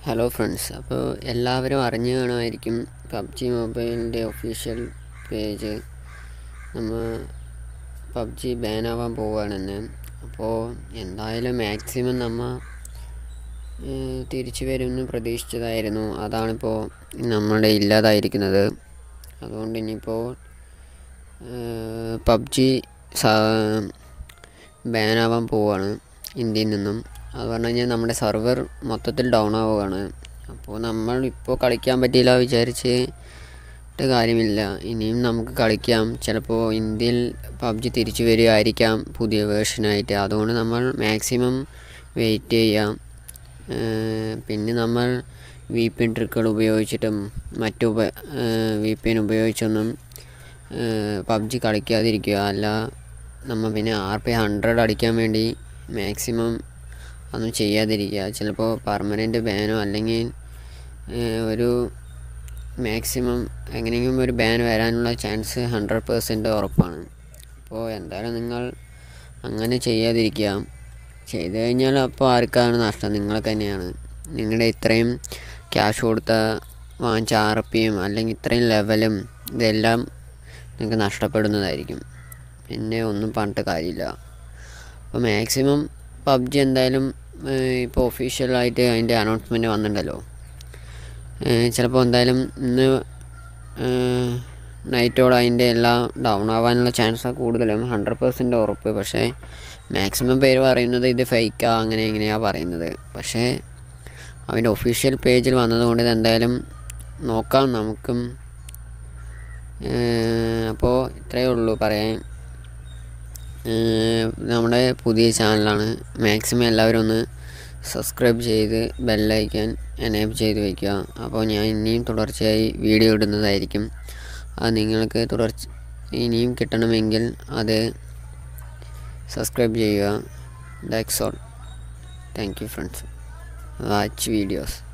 hello friends അപ്പോൾ എല്ലാവരും അറിഞ്ഞു കാണുമായിരിക്കും പബ്ജി മൊബൈലിൻ്റെ ഒഫീഷ്യൽ പേജ് നമ്മൾ പബ്ജി ബാനാവാൻ പോവുകയാണെന്ന് അപ്പോൾ എന്തായാലും മാക്സിമം നമ്മൾ തിരിച്ചു വരുമെന്ന് പ്രതീക്ഷിച്ചതായിരുന്നു അതാണിപ്പോൾ നമ്മുടെ ഇല്ലാതായിരിക്കുന്നത് അതുകൊണ്ട് ഇനിയിപ്പോൾ പബ്ജി ബാനാവാൻ പോവുകയാണ് ഇന്ത്യയിൽ നിന്നും അത് പറഞ്ഞു കഴിഞ്ഞാൽ നമ്മുടെ സെർവർ മൊത്തത്തിൽ ഡൗൺ ആവുകയാണ് അപ്പോൾ നമ്മൾ ഇപ്പോൾ കളിക്കാൻ പറ്റിയില്ല വിചാരിച്ച് കാര്യമില്ല ഇനിയും നമുക്ക് കളിക്കാം ചിലപ്പോൾ ഇന്ത്യയിൽ പബ്ജി തിരിച്ചു വരികയായിരിക്കാം പുതിയ വേർഷനായിട്ട് അതുകൊണ്ട് നമ്മൾ മാക്സിമം വെയിറ്റ് ചെയ്യാം പിന്നെ നമ്മൾ വി പി എൻ ട്രിക്കുകൾ ഉപയോഗിച്ചിട്ടും മറ്റു ഉപ വി പി എൻ ഉപയോഗിച്ചൊന്നും പബ്ജി കളിക്കാതിരിക്കുക അല്ല നമ്മൾ പിന്നെ ആർ പി ഹൺഡ്രഡ് അടിക്കാൻ വേണ്ടി മാക്സിമം ഒന്നും ചെയ്യാതിരിക്കുക ചിലപ്പോൾ പെർമനൻറ്റ് ബാനോ അല്ലെങ്കിൽ ഒരു മാക്സിമം എങ്ങനെയെങ്കിലും ഒരു ബാൻ വരാനുള്ള ചാൻസ് ഹൺഡ്രഡ് പേഴ്സൻറ്റ് ഉറപ്പാണ് അപ്പോൾ എന്തായാലും നിങ്ങൾ അങ്ങനെ ചെയ്യാതിരിക്കുക ചെയ്തു കഴിഞ്ഞാൽ അപ്പോൾ ആർക്കാണ് നഷ്ടം നിങ്ങൾക്ക് തന്നെയാണ് നിങ്ങളുടെ ഇത്രയും ക്യാഷ് കൊടുത്ത വാങ്ങിച്ച ആർ പിയും അല്ലെങ്കിൽ ഇത്രയും ലെവലും ഇതെല്ലാം നിങ്ങൾക്ക് നഷ്ടപ്പെടുന്നതായിരിക്കും പിന്നെ ഒന്നും പറഞ്ഞിട്ട് കാര്യമില്ല അപ്പോൾ മാക്സിമം പബ്ജി എന്തായാലും ഇപ്പോൾ ഒഫീഷ്യലായിട്ട് അതിൻ്റെ അനൗൺസ്മെൻറ്റ് വന്നിട്ടുണ്ടല്ലോ ചിലപ്പോൾ എന്തായാലും ഇന്ന് നൈറ്റോടെ അതിൻ്റെ എല്ലാം ഡൗൺ ആവാനുള്ള ചാൻസ് കൂടുതലും ഹൺഡ്രഡ് പെർസെൻറ്റ് ഉറപ്പ് പക്ഷേ മാക്സിമം പേര് പറയുന്നത് ഇത് ഫേക്കാ അങ്ങനെ എങ്ങനെയാണ് പറയുന്നത് പക്ഷേ അവൻ്റെ ഒഫീഷ്യൽ പേജിൽ വന്നതുകൊണ്ട് ഇത് എന്തായാലും നോക്കാം നമുക്കും അപ്പോൾ ഇത്രയേ ഉള്ളൂ പറയാൻ നമ്മുടെ പുതിയ ചാനലാണ് മാക്സിമം എല്ലാവരും ഒന്ന് സബ്സ്ക്രൈബ് ചെയ്ത് ബെല്ലൈക്കൻ എനേബിൾ ചെയ്ത് വയ്ക്കുക അപ്പോൾ ഞാൻ ഇനിയും തുടർച്ചയായി വീഡിയോ ഇടുന്നതായിരിക്കും അത് നിങ്ങൾക്ക് തുടർച്ച ഇനിയും കിട്ടണമെങ്കിൽ അത് സബ്സ്ക്രൈബ് ചെയ്യുക that's all thank you friends watch videos